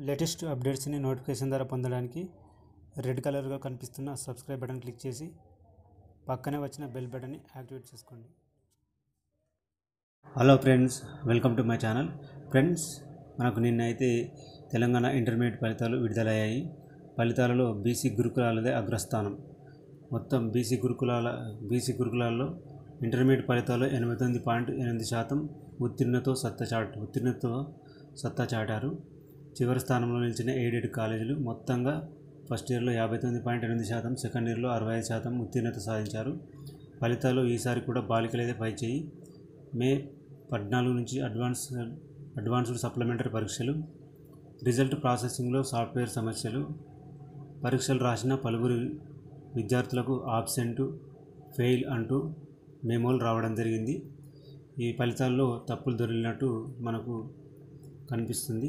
latest అప్డేట్స్ని notification ద్వారా పొందడానికి red కలర్గా కనిపిస్తున్న సబ్స్క్రైబ్ బటన్ క్లిక్ చేసి పక్కనే వచ్చిన బెల్ బటన్ని యాక్టివేట్ చేసుకోండి hello friends welcome to my channel friends మనకు నిన్న అయితే తెలంగాణ ఇంటర్మీడియట్ ఫలితాలు విడుదలయ్యాయి ఫలితాలలో బీసీ గురుకులాలదే అగ్రస్థానం మొత్తం బీసీ గురుకులాల బీసీ గురుకులాల్లో ఇంటర్మీడియట్ ఫలితాలు ఎనభై తొమ్మిది పాయింట్ ఎనిమిది శాతం ఉత్తీర్ణతో సత్తా చాట ఉత్తీర్ణతో సత్తా చాటారు చివరి స్థానంలో నిలిచిన ఎయిడెడ్ కాలేజీలు మొత్తంగా ఫస్ట్ ఇయర్లో యాభై తొమ్మిది పాయింట్ ఎనిమిది శాతం సెకండ్ ఇయర్లో అరవై ఐదు శాతం ఉత్తీర్ణత సాధించారు ఫలితాలు ఈసారి కూడా బాలికలదే పై చేయి మే పద్నాలుగు నుంచి అడ్వాన్స్ అడ్వాన్స్డ్ సప్లిమెంటరీ పరీక్షలు రిజల్ట్ ప్రాసెసింగ్లో సాఫ్ట్వేర్ సమస్యలు పరీక్షలు రాసిన పలువురు విద్యార్థులకు ఆబ్సెంట్ ఫెయిల్ అంటూ మెమోలు రావడం జరిగింది ఈ ఫలితాల్లో తప్పులు దొరికినట్టు మనకు కనిపిస్తుంది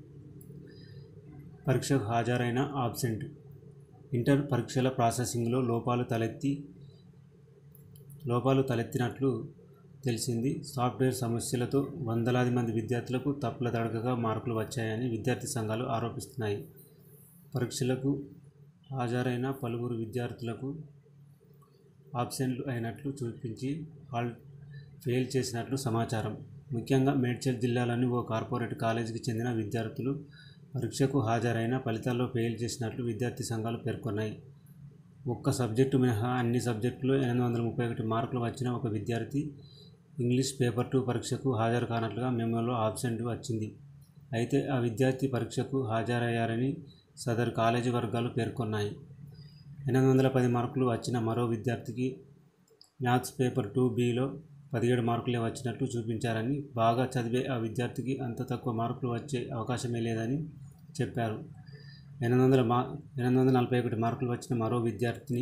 పరీక్షకు హాజరైన ఆబ్సెంట్ ఇంటర్ పరీక్షల ప్రాసెసింగ్లో లోపాలు తలెత్తి లోపాలు తలెత్తినట్లు తెలిసింది సాఫ్ట్వేర్ సమస్యలతో వందలాది మంది విద్యార్థులకు తప్పుల తడకగా మార్కులు వచ్చాయని విద్యార్థి సంఘాలు ఆరోపిస్తున్నాయి పరీక్షలకు హాజరైన పలువురు విద్యార్థులకు ఆబ్సెంట్లు అయినట్లు చూపించి హాల్ ఫెయిల్ చేసినట్లు సమాచారం ముఖ్యంగా మేడ్చల్ జిల్లాలోని ఓ కార్పొరేట్ కాలేజీకి చెందిన విద్యార్థులు పరీక్షకు హాజరైన ఫలితాల్లో ఫెయిల్ చేసినట్లు విద్యార్థి సంఘాలు పేర్కొన్నాయి ఒక్క సబ్జెక్టు మినహా అన్ని సబ్జెక్టులో ఎనిమిది వందల ముప్పై ఒకటి మార్కులు వచ్చిన ఒక విద్యార్థి ఇంగ్లీష్ పేపర్ టూ పరీక్షకు హాజరు కానట్లుగా మెమోలో ఆబ్సెంట్ వచ్చింది అయితే ఆ విద్యార్థి పరీక్షకు హాజరయ్యారని సదరు కాలేజీ వర్గాలు పేర్కొన్నాయి ఎనిమిది వందల పది మార్కులు వచ్చిన మరో విద్యార్థికి మ్యాథ్స్ పేపర్ టూ బిలో పదిహేడు మార్కులే వచ్చినట్లు చూపించారని బాగా చదివే ఆ విద్యార్థికి అంత తక్కువ మార్కులు వచ్చే అవకాశమే లేదని చెప్పారు ఎనిమిది వందల మా ఎనిమిది వందల నలభై ఒకటి మార్కులు వచ్చిన మరో విద్యార్థిని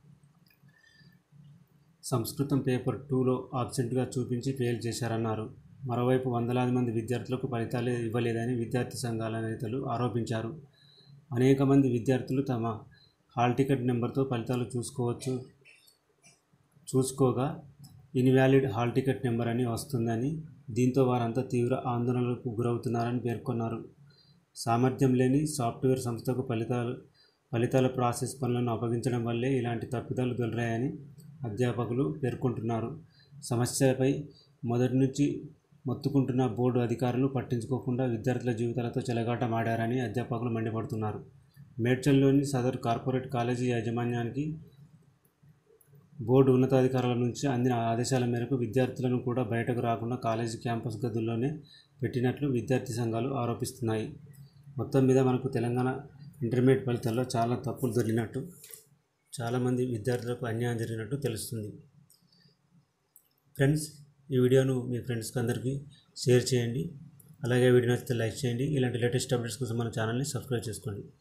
సంస్కృతం పేపర్ టూలో ఆబ్సెంట్గా చూపించి ఫెయిల్ చేశారన్నారు మరోవైపు వందలాది మంది విద్యార్థులకు ఫలితాలు ఇవ్వలేదని విద్యార్థి సంఘాల నేతలు ఆరోపించారు అనేక మంది విద్యార్థులు తమ హాల్ టికెట్ నెంబర్తో ఫలితాలు చూసుకోవచ్చు చూసుకోగా ఇన్వాలిడ్ హాల్ టికెట్ నెంబర్ అని వస్తుందని దీంతో వారంతా తీవ్ర ఆందోళనలకు గురవుతున్నారని పేర్కొన్నారు సామర్థ్యం లేని సాఫ్ట్వేర్ సంస్థకు ఫలితాలు ఫలితాల ప్రాసెస్ పనులను అప్పగించడం వల్లే ఇలాంటి తప్పిదాలు దొరికాయని అధ్యాపకులు పేర్కొంటున్నారు సమస్యపై మొదటి నుంచి మొత్తుకుంటున్న బోర్డు అధికారులు పట్టించుకోకుండా విద్యార్థుల జీవితాలతో చెలగాటమాడారని అధ్యాపకులు మండిపడుతున్నారు మేడ్చల్లోని సదర్ కార్పొరేట్ కాలేజీ యాజమాన్యానికి బోర్డు ఉన్నతాధికారుల నుంచి అందిన ఆదేశాల మేరకు విద్యార్థులను కూడా బయటకు రాకుండా కాలేజీ క్యాంపస్ గదుల్లోనే పెట్టినట్లు విద్యార్థి సంఘాలు ఆరోపిస్తున్నాయి మొత్తం మీద మనకు తెలంగాణ ఇంటర్మీడియట్ ఫలితాల్లో చాలా తప్పులు దొరికినట్టు చాలామంది విద్యార్థులకు అన్యాయం జరిగినట్టు తెలుస్తుంది ఫ్రెండ్స్ ఈ వీడియోను మీ ఫ్రెండ్స్కి అందరికీ షేర్ చేయండి అలాగే వీడియో నచ్చితే లైక్ చేయండి ఇలాంటి లేటెస్ట్ అప్డేట్స్ కోసం మన ఛానల్ని సబ్స్క్రైబ్ చేసుకోండి